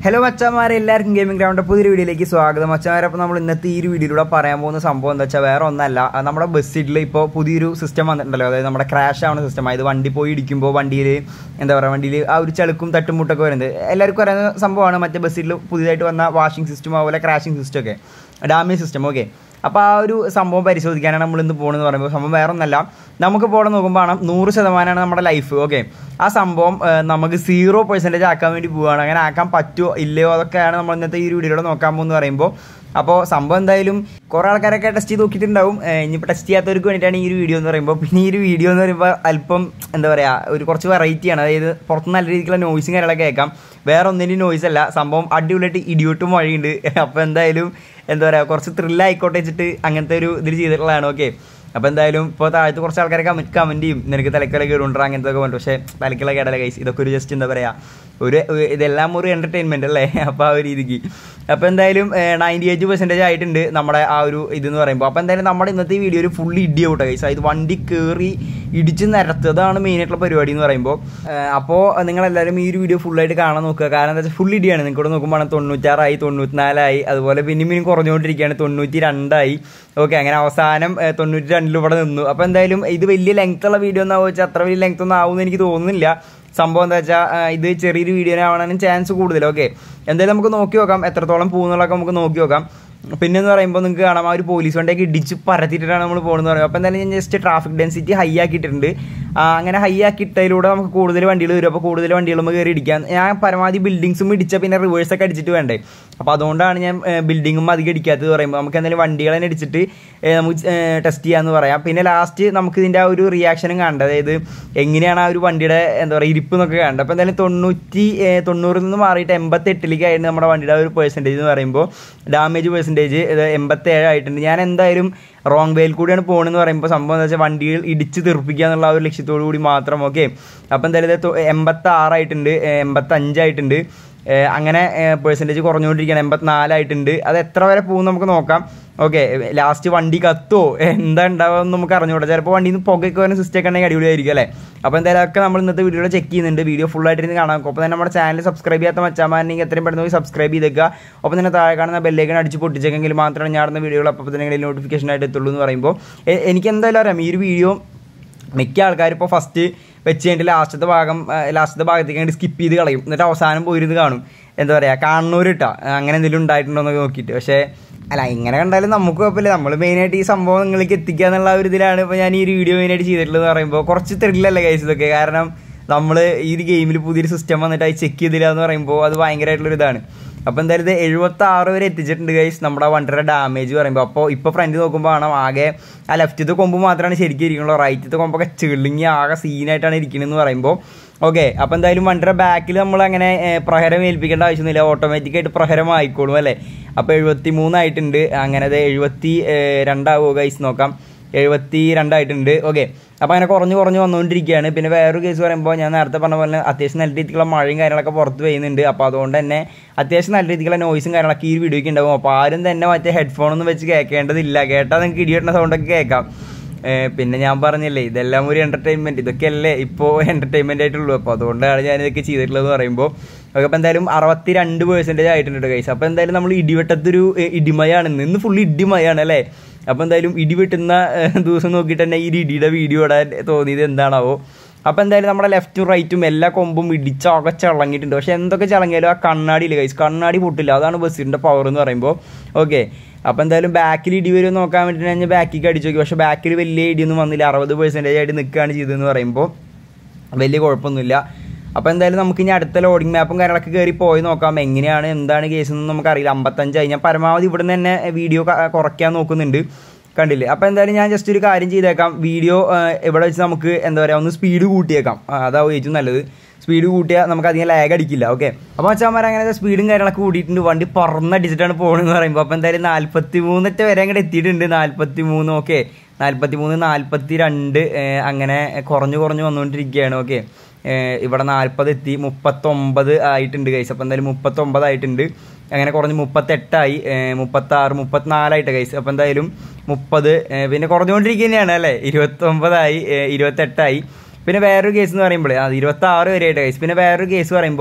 hello മച്ചന്മാരെ എല്ലാവർക്കും gaming ground പുതിയൊരു വീഡിയോയിലേക്ക് സ്വാഗതം മച്ചന്മാരെ അപ്പോൾ നമ്മൾ ഇന്നത്തെ ഈ ഒരു വീഡിയോയിലൂടെ പറയാൻ പോകുന്ന സംഭവം എന്താ വെച്ചാൽ വേറെ ഒന്നല്ല ആ, നമ്മുടെ ബസ്സിൽ ഇപ്പോൾ പുതിയൊരു സിസ്റ്റം വന്നിട്ടുണ്ടല്ലോ അതായത് നമ്മുടെ ക്രാഷ് ആവുന്ന സിസ്റ്റം അതായത് വണ്ടി പോയി ഇടിക്കുമ്പോൾ വണ്ടിയിൽ എന്താ പറയുക വണ്ടിയിൽ ആ ഒരു ചളുക്കും തട്ടും മുട്ടൊക്കെ വരുന്നത് എല്ലാവർക്കും അറിയുന്ന സംഭവമാണ് മറ്റേ ബസ്സിൽ പുതിയതായിട്ട് വന്ന വാഷിംഗ് സിസ്റ്റം അതുപോലെ ക്രാഷിംഗ് സിസ്റ്റം ഒക്കെ ഡാമേജ് സിസ്റ്റം ഓക്കെ അപ്പോൾ ആ ഒരു സംഭവം പരിശോധിക്കാനാണ് നമ്മൾ ഇന്ന് പോകുന്നത് പറയുമ്പോൾ സംഭവം വേറെ ഒന്നല്ല നമുക്ക് പോകണം നോക്കുമ്പോൾ ആണ് നൂറ് ശതമാനമാണ് നമ്മുടെ ലൈഫ് ഓക്കെ ആ സംഭവം ആ, നമുക്ക് സീറോ പെർസെൻറ്റേജ് ആക്കാൻ വേണ്ടി പോവുകയാണ് അങ്ങനെ ആക്കാൻ പറ്റുമോ ഇല്ലയോ അതൊക്കെയാണ് നമ്മൾ ഇന്നത്തെ ഈ ഒരു വീഡിയോയിലൂടെ നോക്കാൻ പോകുന്നത് പറയുമ്പോൾ അപ്പോൾ സംഭവം എന്തായാലും കുറേ ആൾക്കാരൊക്കെ ടെസ്റ്റ് ചെയ്ത് നോക്കിയിട്ടുണ്ടാവും ഏ, ഇനിയിപ്പോൾ ടെസ്റ്റ് ചെയ്യാത്തവർക്ക് വേണ്ടിയിട്ടാണ് ഈ ഒരു വീഡിയോ എന്ന് പറയുമ്പോൾ പിന്നെ ഈ ഒരു വീഡിയോ എന്ന് പറയുമ്പോൾ അല്പം എന്താ പറയുക ഒരു കുറച്ച് വെറൈറ്റിയാണ് അതായത് പുറത്ത് നല്ല രീതിക്കുള്ള നോയ്സും കാര്യങ്ങളൊക്കെ കേൾക്കാം വേറെ ഒന്നിൻ്റെയും നോയ്സ് അല്ല സംഭവം അടിപൊളിയായിട്ട് ഇടിയോട്ടും വഴിയുണ്ട് അപ്പോൾ എന്തായാലും എന്താ പറയുക കുറച്ച് ത്രില്ലായിക്കോട്ടെ വെച്ചിട്ട് അങ്ങനത്തെ ഒരു ഇതിൽ ചെയ്തിട്ടുള്ളതാണ് ഓക്കെ അപ്പോൾ എന്തായാലും ഇപ്പോൾ താഴത്ത് കുറച്ച് ആൾക്കാരെ കമൻറ്റ് കമൻറ്റ് ചെയ്യും നിനക്ക് തലക്കല കേടുണ്ടോ അങ്ങനത്തെ ഒക്കെ പറഞ്ഞു പക്ഷേ തലക്കല കേടല കൈസ് ഇതൊക്കെ ഒരു ജസ്റ്റ് എന്താ പറയുക ഒരു ഒരു- ഇതെല്ലാം ഒരു എൻ്റർടൈൻമെൻറ്റ് അല്ലേ അപ്പോൾ ആ ഒരു രീതിക്ക് അപ്പോൾ എന്തായാലും നയൻറ്റി എയ്റ്റ് പെർസെൻറ്റേജ് ആയിട്ടുണ്ട് നമ്മുടെ ആ ഒരു ഇതെന്ന് പറയുമ്പോൾ അപ്പോൾ എന്തായാലും നമ്മുടെ ഇന്നത്തെ ഈ വീഡിയോ ഒരു ഫുള്ളി ഇടിയോട്ടെ കൈസ് അതായത് വണ്ടി കയറി ഇടിച്ച് നിരത്തതാണ് മെയിനായിട്ടുള്ള പരിപാടി എന്ന് പറയുമ്പോൾ അപ്പോൾ നിങ്ങളെല്ലാവരും ഈ ഒരു വീഡിയോ ഫുള്ളായിട്ട് കാണാൻ നോക്കുക കാരണം എന്താ വെച്ചാൽ ഫുൾ ഇടിയാണ് നിങ്ങൾക്ക് നോക്കുമ്പോൾ തൊണ്ണൂറ്റാറായി തൊണ്ണൂറ്റിനാലായി അതുപോലെ പിന്നെയും പിന്നെയും കുറഞ്ഞുകൊണ്ടിരിക്കുകയാണ് തൊണ്ണൂറ്റി രണ്ടായി ഓക്കെ അങ്ങനെ അവസാനം ഏഹ്, തൊണ്ണൂറ്റി രണ്ടിൽ ഇവിടെ നിന്നു അപ്പോൾ എന്തായാലും ഇത് വലിയ ലെങ്ത് ഉള്ള വീഡിയോ എന്നാ വെച്ചാൽ അത്ര വലിയ ലെങ്ത് ഒന്നും ആവുമെന്ന് എനിക്ക് തോന്നുന്നില്ല സംഭവം എന്താ വെച്ചാൽ ഇത് ചെറിയൊരു വീഡിയോ ആവാനും ചാൻസ് കൂടുതൽ ഓക്കെ എന്തായാലും നമുക്ക് നോക്കി നോക്കാം എത്രത്തോളം പോകുന്നുള്ളതൊക്കെ നമുക്ക് നോക്കി നോക്കാം പിന്നെ എന്ന് പറയുമ്പോൾ നിങ്ങൾക്ക് കാണാം ആ ഒരു പോലീസ് വണ്ടിയൊക്കെ ഇടിച്ച് പരത്തിയിട്ടാണ് നമ്മൾ പോകുന്നത് പറയുമ്പോൾ അപ്പോൾ എന്തായാലും ഞാൻ ജസ്റ്റ് ട്രാഫിക് ഡെൻസിറ്റി ഹൈ ആക്കിയിട്ടുണ്ട് ആ, അങ്ങനെ ഹൈ ആക്കിയിട്ടതിലൂടെ നമുക്ക് കൂടുതൽ വണ്ടികൾ വരും അപ്പോൾ കൂടുതൽ വണ്ടികൾ നമുക്ക് കയറി ഇടിക്കാം ഞാൻ പരമാവധി ബിൽഡിങ്സും ഇടിച്ച പിന്നെ റിവേഴ്സ് ഒക്കെ അടിച്ചിട്ട് വേണ്ടേ അപ്പോൾ അതുകൊണ്ടാണ് ഞാൻ ബിൽഡിങ്ങും അധികം ഇടിക്കാത്തത് പറയുമ്പോൾ നമുക്ക് എന്തായാലും വണ്ടികൾ തന്നെ ഇടിച്ചിട്ട് ഏ, നമുക്ക് ടെസ്റ്റ് ചെയ്യാമെന്ന് പറയാം പിന്നെ ലാസ്റ്റ് നമുക്ക് ഇതിൻ്റെ ആ ഒരു റിയാക്ഷനും കാണേണ്ടത് അതായത് എങ്ങനെയാണ് ആ ഒരു വണ്ടിയുടെ എന്താ പറയുക ഇരിപ്പ് എന്നൊക്കെ കാണേണ്ടത് അപ്പോൾ എന്തായാലും തൊണ്ണൂറ്റി ഏ, തൊണ്ണൂറിൽ നിന്ന് മാറിയിട്ട് എൺപത്തെട്ടിലേക്കായിരുന്നു നമ്മുടെ വണ്ടിയുടെ ആ ഒരു പെർസെൻറ്റേജ് എന്ന് പറയുമ്പോൾ ഡാമേജ് പെർസെൻറ്റേജ് ഇത് എൺപത്തേഴ് ആയിട്ടുണ്ട് ഞാൻ എന്തായാലും റോങ് വേയിൽ കൂടിയാണ് പോകണമെന്ന് പറയുമ്പോൾ സംഭവം എന്താ വെച്ചാൽ വണ്ടികൾ ഇടിച്ച് തെറിപ്പിക്കുക എന്നുള്ള ആ ഒരു ലക്ഷ്യത്തോടു കൂടി മാത്രം ഓക്കെ അപ്പോൾ എന്തായാലും ഇത് എൺപത്തി ആറായിട്ടുണ്ട് എൺപത്തഞ്ചായിട്ടുണ്ട് ഏഹ് അങ്ങനെ പെർസെൻറ്റേജ് കുറഞ്ഞുകൊണ്ടിരിക്കുകയാണ് എൺപത്തിനാലായിട്ടുണ്ട് അത് എത്ര വരെ പോകും നമുക്ക് നോക്കാം ഓക്കെ ലാസ്റ്റ് വണ്ടി കത്തോ എന്താ ഉണ്ടാവുക എന്ന് നമുക്ക് അറിഞ്ഞുകൂടാ ചിലപ്പോൾ വണ്ടിയിൽ നിന്ന് പുകയൊക്കെ വരുന്ന സിസ്റ്റം ഒക്കെ ഉണ്ടെങ്കിൽ അടിപൊളിയായിരിക്കും അല്ലേ അപ്പോൾ എന്തായാലും ഒക്കെ നമ്മൾ ഇന്നത്തെ വീഡിയോ ചെക്ക് ചെയ്യുന്നുണ്ട് വീഡിയോ ഫുൾ ആയിട്ട് ഇരുന്ന് കാണാം ഒപ്പം തന്നെ നമ്മുടെ ചാനൽ സബ്സ്ക്രൈബ് ചെയ്യാത്ത മച്ചാമാരെങ്കിൽ എത്രയും പെട്ടെന്ന് പോയി സബ്സ്ക്രൈബ് ചെയ്തേക്കുക ഒപ്പം തന്നെ താഴെ കാണുന്ന ബെല്ലേക്കൺ അടിച്ച് പൊട്ടിച്ചെങ്കിൽ മാത്രമേ ഞാടുന്ന വീഡിയോകൾ അപ്പോൾ തന്നെ നോട്ടിഫിക്കേഷൻ ആയിട്ട് എത്തുള്ളൂ എന്ന് പറയുമ്പോൾ എ- എനിക്ക് എന്തായാലും അറിയാം ഈ ഒരു വീഡിയോ മിക്ക ആൾക്കാരും ഇപ്പോൾ ഫസ്റ്റ് വെച്ച് കഴിഞ്ഞിട്ട് ലാസ്റ്റത്തെ ഭാഗം ലാസ്റ്റത്തെ ഭാഗത്തേക്ക് അങ്ങോട്ട് സ്കിപ്പ് ചെയ്ത് കളയും എന്നിട്ട് അവസാനം പോയിരുന്ന് കാണും എന്താ പറയുക കാണുന്നവരിട്ടാ അങ്ങനെ എന്തെങ്കിലും ഉണ്ടായിട്ടുണ്ടോ എന്നൊക്കെ നോക്കിയിട്ട് പക്ഷേ അല്ല ഇങ്ങനെ കണ്ടാലും നമുക്ക് കുഴപ്പമില്ല നമ്മൾ മെയിനായിട്ട് ഈ സംഭവം നിങ്ങളിലേക്ക് എത്തിക്കുക എന്നുള്ള ഒരു ഇതിലാണ് ഇപ്പോൾ ഞാൻ ഈ ഒരു വീഡിയോ മെയിനായിട്ട് ചെയ്തിട്ടുള്ളത് എന്ന് പറയുമ്പോൾ കുറച്ച് ത്രില്ലല്ലേ കേസ് ഇതൊക്കെ കാരണം നമ്മൾ ഈ ഒരു ഗെയിമിൽ പുതിയൊരു സിസ്റ്റം വന്നിട്ട് അത് ചെക്ക് ചെയ്തില്ല എന്ന് പറയുമ്പോൾ അത് ഭയങ്കരമായിട്ടുള്ളൊരു ഇതാണ് അപ്പോൾ എന്തായാലും ഇത് എഴുപത്തി ആറ് വരെ എത്തിച്ചിട്ടുണ്ട് ഗൈസ് നമ്മുടെ വണ്ടിയുടെ ഡാമേജ് പറയുമ്പോൾ അപ്പോൾ ഇപ്പോൾ ഫ്രണ്ട് നോക്കുമ്പോൾ ആണ് ആകെ ആ ലെഫ്റ്റത്തെ കൊമ്പ് മാത്രമാണ് ശരിക്കും ഇരിക്കുള്ളൂ റൈറ്റത്തെ കൊമ്പൊക്കെ ചെളിങ്ങി ആകെ സീനായിട്ടാണ് ഇരിക്കണമെന്ന് പറയുമ്പോൾ ഓക്കെ അപ്പോൾ എന്തായാലും വണ്ടിയുടെ ബാക്കിൽ നമ്മൾ അങ്ങനെ ഏഹ്, പ്രഹരം ഏൽപ്പിക്കേണ്ട ആവശ്യമൊന്നുമില്ല ഓട്ടോമാറ്റിക്കായിട്ട് പ്രഹരം ആയിക്കോളും അല്ലേ അപ്പോൾ എഴുപത്തി മൂന്നായിട്ടുണ്ട് അങ്ങനെ അത് എഴുപത്തി ഏഹ്, രണ്ടാവുമോ ഗൈസ് നോക്കാം എഴുപത്തി രണ്ടായിട്ടുണ്ട് ഓക്കെ അപ്പോൾ അങ്ങനെ കുറഞ്ഞ് കുറഞ്ഞ് വന്നുകൊണ്ടിരിക്കുകയാണ് പിന്നെ വേറൊരു കേസ് പറയുമ്പോൾ ഞാൻ നേരത്തെ പറഞ്ഞ പോലെ അത്യാവശ്യം നല്ല രീതിക്കുള്ള മഴയും കാര്യങ്ങളൊക്കെ പുറത്ത് പെയ്യുന്നുണ്ട് അപ്പോൾ അതുകൊണ്ട് തന്നെ അത്യാവശ്യം നല്ല രീതിക്കുള്ള നോയ്സും കാര്യങ്ങളൊക്കെ ഈ വീഡിയോയ്ക്ക് ഉണ്ടാവും അപ്പോൾ ആരും തന്നെ മറ്റേ ഹെഡ്ഫോണൊന്നും വെച്ച് കേൾക്കേണ്ടതില്ല കേട്ടാൽ നിങ്ങൾക്ക് ഇടിയിട്ടുന്ന സൗണ്ടൊക്കെ കേൾക്കാം ഏഹ് പിന്നെ ഞാൻ പറഞ്ഞില്ലേ ഇതെല്ലാം ഒരു എൻ്റർടൈൻമെൻറ്റ് ഇതൊക്കെയല്ലേ ഇപ്പോൾ എൻ്റർടൈൻമെൻ്റ് ആയിട്ടുള്ളൂ അപ്പോൾ അതുകൊണ്ടാണ് ഞാൻ ഇതൊക്കെ ചെയ്തിട്ടുള്ളത് പറയുമ്പോൾ ഓക്കെ അപ്പോൾ എന്തായാലും അറുപത്തി രണ്ട് പേഴ്സൻറ്റേജ് ആയിട്ടുണ്ട് കൈസ് അപ്പോൾ എന്തായാലും നമ്മൾ ഇടിവെട്ടത്തൊരു ഏഹ്, ഇടിമയാണ് ഇന്ന് ഇന്ന് ഫുള്ള് ഇടിമയാണ് അല്ലേ അപ്പോൾ എന്തായാലും ഇടി വെട്ടുന്ന ഏഹ്, ദിവസം നോക്കിയിട്ട് തന്നെ ഈ ഒരു ഇടിയുടെ വീഡിയോ ഇടാൻ തോന്നിയത് എന്താണാവോ അപ്പോൾ എന്തായാലും നമ്മുടെ ലെഫ്റ്റും റൈറ്റും എല്ലാ കൊമ്പും ഇടിച്ചൊക്കെ ചളങ്ങിയിട്ടുണ്ട് പക്ഷെ എന്തൊക്കെ ചളങ്ങിയാലും ആ കണ്ണാടിയിൽ കൈസ് കണ്ണാടി പൊട്ടില്ല അതാണ് ബസ്സിൻ്റെ പവർ എന്ന് പറയുമ്പോൾ ഓക്കെ അപ്പോൾ എന്തായാലും ബാക്കിൽ ഇടി വരും നോക്കാൻ വേണ്ടിയിട്ട് ഞാൻ ബാക്കിലേക്ക് അടിച്ചു നോക്കി പക്ഷേ ബാക്കിൽ വലിയ ഇടിയൊന്നും വന്നില്ല അറുപത് പെർസെൻറ്റേജ് ആയിട്ട് നിൽക്കുകയാണ് ചെയ്തതെന്ന് പറയുമ്പോൾ വലിയ കുഴപ്പമൊന്നുമില്ല അപ്പോൾ എന്തായാലും നമുക്ക് ഇനി അടുത്ത ലോഡിംഗ് മാപ്പും കാര്യങ്ങളൊക്കെ കയറി പോയി നോക്കാം എങ്ങനെയാണ് എന്താണ് കേസ് എന്ന് നമുക്കറിയില്ല അമ്പത്തഞ്ചായി ഞാൻ പരമാവധി ഇവിടെ നിന്ന് തന്നെ വീഡിയോ കുറയ്ക്കാൻ നോക്കുന്നുണ്ട് കണ്ടില്ലേ അപ്പോൾ എന്തായാലും ഞാൻ ജസ്റ്റ് ഒരു കാര്യം ചെയ്തേക്കാം വീഡിയോ ഇവിടെ വെച്ച് നമുക്ക് എന്താ പറയുക ഒന്ന് സ്പീഡ് കൂട്ടിയേക്കാം ആ, അതാവും ഏറ്റവും നല്ലത് സ്പീഡ് കൂട്ടിയാൽ നമുക്ക് അധികം ലാഗ് അടിക്കില്ല ഓക്കെ അപ്പോൾ അച്ഛന്മാർ അങ്ങനെ സ്പീഡും കാര്യങ്ങളൊക്കെ കൂട്ടിയിട്ടുണ്ട് വണ്ടി പറന്നടിച്ചിട്ടാണ് പോകണമെന്ന് പറയുമ്പോൾ അപ്പോൾ എന്തായാലും നാൽപ്പത്തി മൂന്നത്തെ വരെ അങ്ങോട്ട് എത്തിയിട്ടുണ്ട് നാൽപ്പത്തി മൂന്ന് ഓക്കെ നാൽപ്പത്തി മൂന്ന് നാൽപ്പത്തി രണ്ട് അങ്ങനെ കുറഞ്ഞു കുറഞ്ഞു വന്നുകൊണ്ടിരിക്കുകയാണ് ഓക്കെ ഇവിടെ നാൽപ്പത് എത്തി മുപ്പത്തൊമ്പത് ആയിട്ടുണ്ട് കൈസ് അപ്പോൾ എന്തായാലും മുപ്പത്തൊമ്പത് ആയിട്ടുണ്ട് അങ്ങനെ കുറഞ്ഞ് മുപ്പത്തെട്ടായി മുപ്പത്താറ് മുപ്പത്തിനാലായിട്ട് കൈസ് അപ്പോൾ എന്തായാലും മുപ്പത് പിന്നെ കുറഞ്ഞുകൊണ്ടിരിക്കുന്നതാണ് അല്ലേ ഇരുപത്തൊമ്പതായി ഏഹ്, ഇരുപത്തെട്ടായി പിന്നെ വേറൊരു കേസ് എന്ന് പറയുമ്പോൾ അത് ഇരുപത്തി ആറ് വരെ ആയിട്ട് കൈസ് പിന്നെ വേറൊരു കേസ് പറയുമ്പോൾ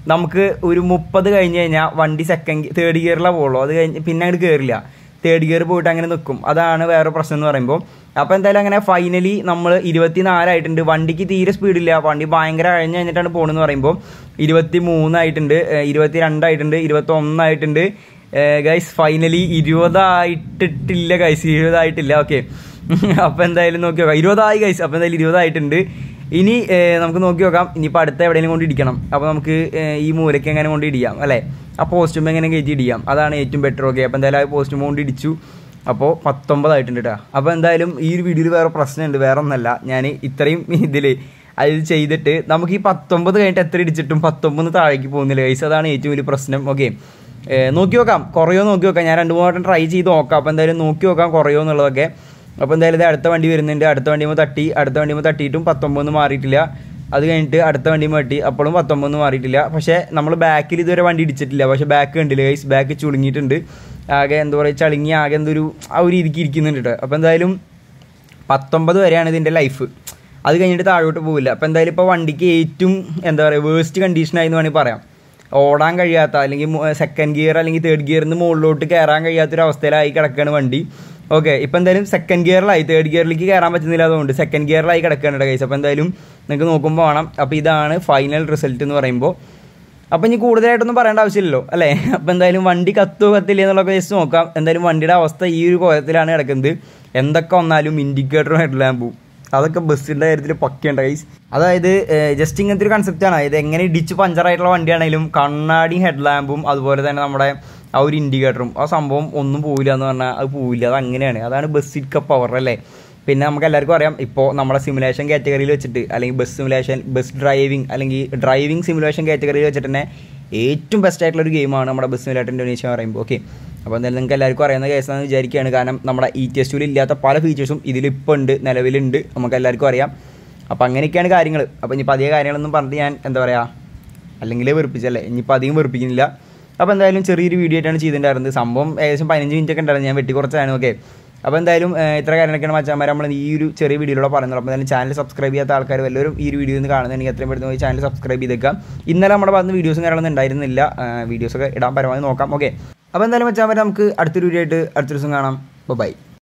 നമുക്ക് ഒരു മുപ്പത് കഴിഞ്ഞ് കഴിഞ്ഞാൽ വണ്ടി സെക്കൻഡ് തേർഡ് ഗിയറിലാണ് പോകുള്ളൂ അത് കഴിഞ്ഞ് പിന്നെ അങ്ങോട്ട് കയറില്ല തേർഡ് ഗിയർ പോയിട്ട് അങ്ങനെ നിൽക്കും അതാണ് വേറെ പ്രശ്നം എന്ന് പറയുമ്പോൾ അപ്പോൾ എന്തായാലും അങ്ങനെ ഫൈനലി നമ്മൾ ഇരുപത്തിനാലായിട്ടുണ്ട് വണ്ടിക്ക് തീരെ സ്പീഡില്ല വണ്ടി ഭയങ്കര കഴിഞ്ഞ് കഴിഞ്ഞിട്ടാണ് പോകണമെന്ന് പറയുമ്പോൾ ഇരുപത്തി മൂന്നായിട്ടുണ്ട് ഇരുപത്തി രണ്ടായിട്ടുണ്ട് ഇരുപത്തി ഒന്നായിട്ടുണ്ട് ഗൈസ് ഫൈനലി ഇരുപതായിട്ടിട്ടില്ല ഗൈസ് ഇരുപതായിട്ടില്ല ഓക്കെ അപ്പോൾ എന്തായാലും നോക്കി നോക്കാം ഇരുപതായി ഗൈസ് അപ്പോൾ എന്തായാലും ഇരുപതായിട്ടുണ്ട് ഇനി ഏഹ്, നമുക്ക് നോക്കി നോക്കാം ഇനിയിപ്പോൾ അടുത്ത എവിടെയെങ്കിലും കൊണ്ട് ഇടിക്കണം അപ്പോൾ നമുക്ക് ഏഹ്, ഈ മൂലയ്ക്ക് എങ്ങനെ കൊണ്ട് ഇടിക്കാം അല്ലേ ആ പോസ്റ്റും എങ്ങനെ കയറ്റി ഇടിക്കാം അതാണ് ഏറ്റവും ബെറ്റർ ഓക്കെ അപ്പോൾ എന്തായാലും ആ പോസ്റ്റും കൊണ്ട് ഇടിച്ചു അപ്പോൾ പത്തൊമ്പതായിട്ടുണ്ട് കേട്ടോ അപ്പോൾ എന്തായാലും ഈ ഒരു വീഡിയോയിൽ വേറെ പ്രശ്നമുണ്ട് വേറെ ഒന്നല്ല ഞാൻ ഇത്രയും ഇതിൽ അത് ചെയ്തിട്ട് നമുക്ക് ഈ പത്തൊമ്പത് കഴിഞ്ഞിട്ട് എത്ര ഇടിച്ചിട്ടും പത്തൊമ്പത് താഴേക്ക് പോകുന്നില്ല ഗൈസ് അതാണ് ഏറ്റവും വലിയ പ്രശ്നം ഓക്കെ നോക്കി നോക്കാം കുറയോ നോക്കി നോക്കാം ഞാൻ രണ്ട് മൂന്ന് വട്ടം ട്രൈ ചെയ്ത് നോക്കാം അപ്പോൾ എന്തായാലും നോക്കി നോക്കാം കുറയോ എന്നുള്ളതൊക്കെ അപ്പോൾ എന്തായാലും ഇത് അടുത്ത വണ്ടി വരുന്നുണ്ട് അടുത്ത വണ്ടിയുമ്പോൾ തട്ടി അടുത്ത വണ്ടിയുമ്പോൾ തട്ടിയിട്ടും പത്തൊമ്പത് മാറിയിട്ടില്ല അത് കഴിഞ്ഞിട്ട് അടുത്ത വണ്ടി തട്ടി അപ്പോഴും പത്തൊമ്പത് മാറിയിട്ടില്ല പക്ഷേ നമ്മൾ ബാക്കിൽ ഇതുവരെ വണ്ടി ഇടിച്ചിട്ടില്ല പക്ഷേ ബാക്ക് കണ്ടില്ല ഗൈസ് ബാക്ക് ചുളുങ്ങിയിട്ടുണ്ട് ആകെ എന്താ പറയുക ചളുങ്ങി ആകെ എന്തൊരു ആ ഒരു രീതിക്ക് ഇരിക്കുന്നുണ്ട് കേട്ടോ അപ്പോൾ എന്തായാലും പത്തൊമ്പത് വരെയാണ് ഇതിൻ്റെ ലൈഫ് അത് കഴിഞ്ഞിട്ട് താഴോട്ട് പോകില്ല അപ്പോൾ എന്തായാലും ഇപ്പോൾ വണ്ടിക്ക് ഏറ്റവും എന്താ പറയുക വേസ്റ്റ് കണ്ടീഷനായി എന്ന് വേണമെങ്കിൽ പറയാം ഓടാൻ കഴിയാത്ത അല്ലെങ്കിൽ സെക്കൻഡ് ഗിയർ അല്ലെങ്കിൽ തേർഡ് ഗിയറിൽ നിന്ന് മുകളിലോട്ട് കയറാൻ കഴിയാത്തൊരു അവസ്ഥയിലായി കിടക്കുകയാണ് വണ്ടി ഓക്കെ ഇപ്പം എന്തായാലും സെക്കൻഡ് ഗിയറിലായി തേർഡ് ഗിയറിലേക്ക് കയറാൻ പറ്റുന്നില്ല അതുകൊണ്ട് സെക്കൻഡ് ഗിയറിലായി കിടക്കുകയാണ് കൈസ് അപ്പോൾ എന്തായാലും നിങ്ങൾക്ക് നോക്കുമ്പോൾ വേണം അപ്പോൾ ഇതാണ് ഫൈനൽ റിസൾട്ട് എന്ന് പറയുമ്പോൾ അപ്പം ഇനി കൂടുതലായിട്ടൊന്നും പറയേണ്ട ആവശ്യമില്ലല്ലോ അല്ലേ അപ്പം എന്തായാലും വണ്ടി കത്തോ കത്തില്ല എന്നുള്ളതൊക്കെ ജസ്റ്റ് നോക്കാം എന്തായാലും വണ്ടിയുടെ അവസ്ഥ ഈ ഒരു കോലത്തിലാണ് കിടക്കുന്നത് എന്തൊക്കെ വന്നാലും ഇൻഡിക്കേറ്ററും ഹെഡ് ലാമ്പും അതൊക്കെ ബസ്സിൻ്റെ കാര്യത്തിൽ പക്കയുണ്ട് ഗൈസ് അതായത് ജസ്റ്റ് ഇങ്ങനത്തെ ഒരു കൺസെപ്റ്റാണ് ഇത് എങ്ങനെ ഇടിച്ച് പഞ്ചറായിട്ടുള്ള വണ്ടിയാണെങ്കിലും കണ്ണാടിയും ഹെഡ് ലാമ്പും അതുപോലെ തന്നെ നമ്മുടെ ആ ഒരു ഇൻഡിക്കേറ്ററും ആ സംഭവം ഒന്നും പോവില്ല എന്ന് പറഞ്ഞാൽ അത് പോവില്ല അത് അങ്ങനെയാണ് അതാണ് ബസ്സിക്ക പവർ അല്ലേ പിന്നെ നമുക്ക് എല്ലാവർക്കും അറിയാം ഇപ്പോൾ നമ്മുടെ സിമുലേഷൻ കാറ്റഗറിയിൽ വെച്ചിട്ട് അല്ലെങ്കിൽ ബസ് സിമുലേഷൻ ബസ് ഡ്രൈവിംഗ് അല്ലെങ്കിൽ ഡ്രൈവിംഗ് സിമുലേഷൻ കാറ്റഗറിയിൽ വെച്ചിട്ട് തന്നെ ഏറ്റവും ബെസ്റ്റ് ആയിട്ടുള്ള ഒരു ഗെയിമാണ് നമ്മുടെ ബസ് സിമുലേറ്റർ ഇൻഡോനേഷ്യ എന്ന് പറയുമ്പോൾ ഓക്കെ അപ്പോൾ എന്തായാലും നിങ്ങൾക്ക് എല്ലാവർക്കും അറിയുന്ന കേസാണെന്ന് വിചാരിക്കുകയാണ് കാരണം നമ്മുടെ ഇ ടി എസ് ഇല്ലാത്ത പല ഫീച്ചേഴ്സും ഇതിലിപ്പോൾ ഉണ്ട് നിലവിലുണ്ട് നമുക്ക് എല്ലാവർക്കും അറിയാം അപ്പോൾ അങ്ങനെയൊക്കെയാണ് കാര്യങ്ങൾ അപ്പോൾ ഇനിയിപ്പോൾ അധിക കാര്യങ്ങളൊന്നും പറഞ്ഞിട്ട് ഞാൻ എന്താ പറയുക അല്ലെങ്കിൽ വെറുപ്പിച്ചല്ലേ ഇനിയിപ്പോൾ അധികം വെറുപ്പിക്കുന്നില്ല അപ്പോൾ എന്തായാലും ചെറിയൊരു വീഡിയോ ആയിട്ടാണ് ചെയ്തിട്ടുണ്ടായിരുന്നത് സംഭവം ഏകദേശം പതിനഞ്ച് മിനിറ്റ് ഒക്കെ ഉണ്ടായിരുന്നു ഞാൻ വെട്ടി കുറച്ചാണ് ഓക്കെ അപ്പോൾ എന്തായാലും ഏഹ്, ഇത്ര കാര്യങ്ങളൊക്കെയാണ് മച്ചാന്മാർ നമ്മൾ ഈ ഒരു ചെറിയ വീഡിയോയിലൂടെ പറയുന്നത് അപ്പോൾ എന്തായാലും ചാനൽ സബ്സ്ക്രൈബ് ചെയ്യാത്ത ആൾക്കാർ വല്ലവരും ഈ ഒരു വീഡിയോ നിന്ന് കാണുന്നുണ്ടെങ്കിൽ എത്രയും പെട്ടെന്ന് പോയി ചാനൽ സബ്സ്ക്രൈബ് ചെയ്തേക്കാം ഇന്നലെ നമ്മുടെ ഭാഗത്ത് വീഡിയോസും കാര്യങ്ങളൊന്നും ഉണ്ടായിരുന്നില്ല വീഡിയോസൊക്കെ ഇടാൻ പരമാവധി നോക്കാം ഓക്കെ അപ്പോൾ എന്തായാലും മച്ചാന്മാർ നമുക്ക് അടുത്തൊരു വീഡിയോ ആയിട്ട് അടുത്ത ദിവസം കാണാം ബൈ